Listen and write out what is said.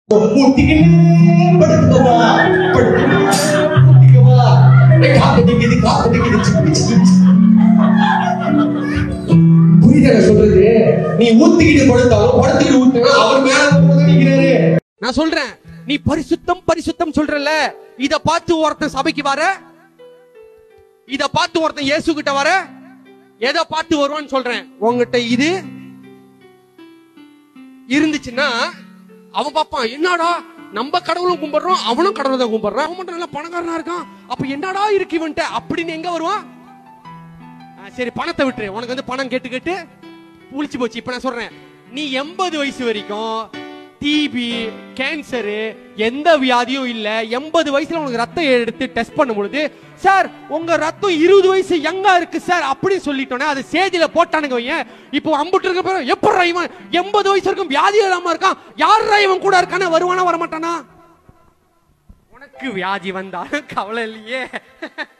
ஊத்திக்கினே படுத்துக்கவா படுத்துக்கவா ஊத்திக்கவா காப்படிக்குது காப்படிக்குது சிக்கு சிக்கு புரியுதா நான் சொல்றது நீ ஊத்திக்கிட்டு படுத்தாலும் படுத்துக்கிட்டு ஊத்துனா அவர் மேல போகுது நிக்கிறாரு நான் சொல்றேன் நீ பரிசுத்தம் பரிசுத்தம் சொல்றல இத பார்த்து ஒருத்தன் சபைக்கு வர இத பார்த்து ஒருத்தன் இயேசு கிட்ட வர எதை பார்த்து வருவான்னு சொல்றேன் உங்ககிட்ட இது இருந்துச்சுன்னா அவன் பார்ப்பான் என்னடா நம்ம கடவுளும் கும்பிடுறோம் அவனும் கடவுளை தான் கும்பிடுறான் அவன் மட்டும் நல்லா பணக்காரனா இருக்கான் அப்ப என்னடா இருக்கு இவன்ட்ட அப்படின்னு எங்க வருவான் ஆ, சரி பணத்தை விட்டுரு உனக்கு வந்து பணம் கேட்டு கேட்டு புளிச்சு போச்சு இப்ப நான் சொல்றேன் நீ எண்பது வயசு வரைக்கும் டிபி கேன்சரு எந்த வியாதியும் இல்ல எண்பது வயசுல உனக்கு ரத்தம் எடுத்து டெஸ்ட் பண்ணும் பொழுது சார் உங்க ரத்தம் இருபது வயசு யங்கா இருக்கு சார் அப்படின்னு சொல்லிட்டோன்னே அது சேதியில போட்டானுங்க வையேன் இப்போ அம்புட்டு இருக்க பேரும் எப்படா இவன் எண்பது வயசு வரைக்கும் வியாதி இல்லாம இருக்கான் யாரா இவன் கூட இருக்கானே வருவானா வரமாட்டானா உனக்கு வியாதி வந்தாலும் கவலை இல்லையே